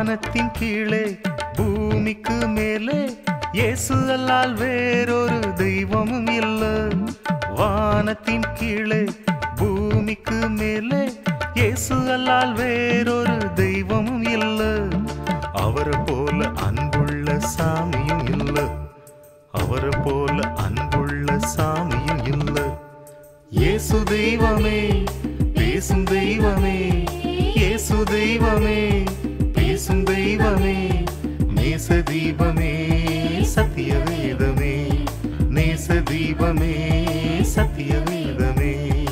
வானத்தின் கீழே பூமிக்கு மேலே இயேசு அல்லால் வேறொரு தெய்வமும் இல்ல வானத்தின் கீழே பூமிக்கு மேலே இயேசு அல்லால் வேறொரு தெய்வமும் இல்ல அவரை போல அன்புள்ள சாமியும் இல்ல அவரை போல அன்புள்ள சாமியும் இல்ல இயேசு தெய்வமே பேசும் தெய்வமே இயேசு தெய்வமே பேசும் தெய்வமே நேச தீபமே சத்திய வேதமே நேச தீபமே சத்திய வேதமே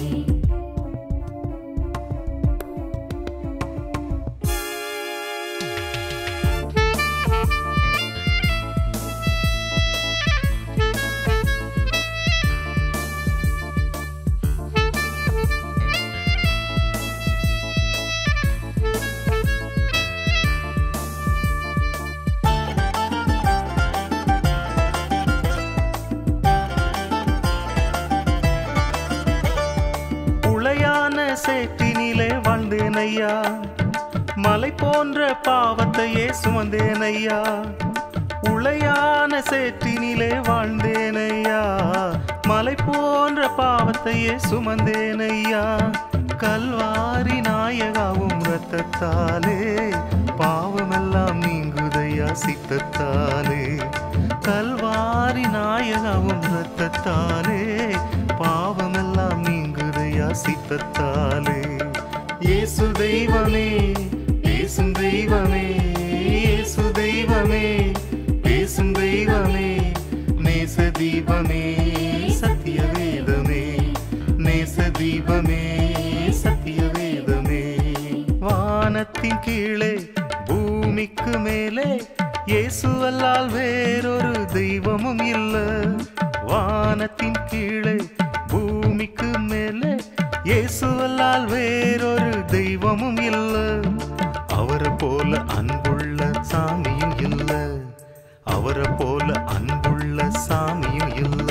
உளையான சேற்றினிலே வாழ்ந்தேனையா மலை போன்ற பாவத்தையே சுமந்தேனையா உளையான சேற்றினிலே வாழ்ந்தேனையா மலை போன்ற பாவத்தையே சுமந்தேனையா கல்வாரி நாயகாவும் ரத்தத்தாலே பாவமெல்லாம் நீங்குதையா சித்தத்தாலே கல்வாரி நாயகாவும் ரத்தத்தாலே பாவமெல்லாம் நீங்குதையா சித்தத்தாலே இயேசு தெய்வமே பேசும் தெய்வமே இயேசு தெய்வமே பேசும் தெய்வமே நேச தீபமே சத்திய வேதமே நேச தீபமே சத்திய வேதமே வானத்தின் கீழே பூமிக்கு மேலே இயேசு அல்லால் வேறொரு தெய்வமும் இல்ல வானத்தின் கீழே பூமிக்கு மேலே இயேசு அல்லால் வேறொரு தெய்வமும் இல்ல அவரை போல அன்புள்ள சாமியும் இல்ல அவரை போல அன்புள்ள சாமியும் இல்ல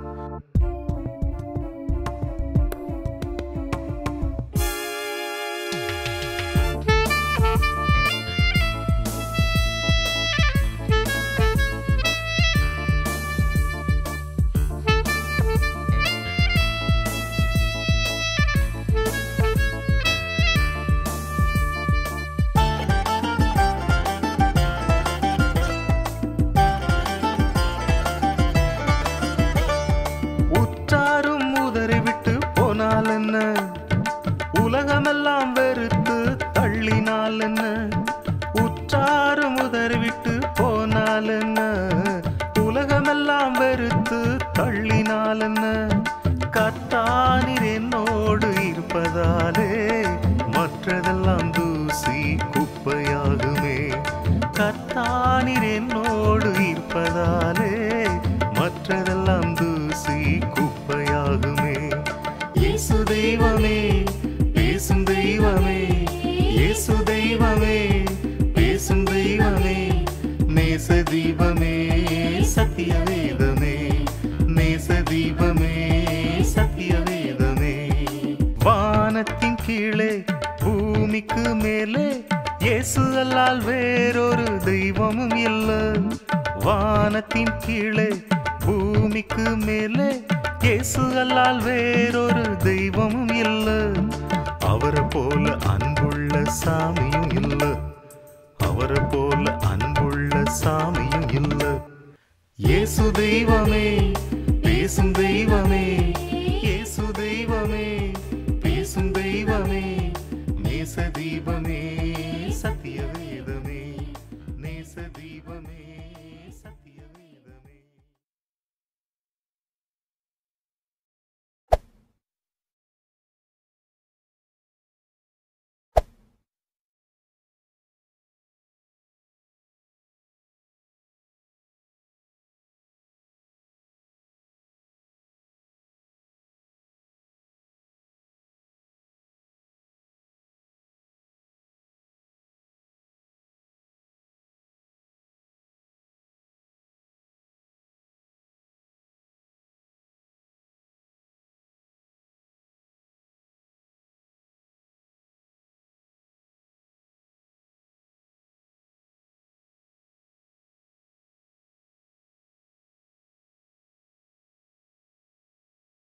உற்றாரும் உதறி விட்டு போனால் என்ன உலகமெல்லாம் வெறுத்து தள்ளினால் என்ன உற்றாரும் உதறி விட்டு போனால் என்ன உலகமெல்லாம் வெறுத்து தள்ளினால் என்ன கத்தானிர் என்னோடு இருப்பதாலே மற்றதெல்லாம் தூசி குப்பையாகுமே கத்தானிர் என்னோடு இருப்பதாலே மற்றதெல்லாம் தூசி குப்பையாகுமே இயேசு தெய்வமே பேசும் தெய்வமே இயேசு தெய்வமே பேசும் தெய்வமே நேச தீபமே சத்திய வேதமே நேச தீபமே சத்திய வேதமே வானத்தின் கீழே பூமிக்கு மேலே இயேசு அல்லால் வேறொரு தெய்வமும் இல்ல வானத்தின் கீழே பூமிக்கு மேலே இயேசு அல்லால் வேறொரு தெய்வமும் இல்ல அவரை போல அன்புள்ள சாமியும் இல்ல அவரை போல அன்புள்ள சாமியும் இல்ல இயேசு தெய்வமே பேசும் தெய்வமே இயேசு தெய்வமே பேசும் தெய்வமே நேச தீபமே சத்திய வேத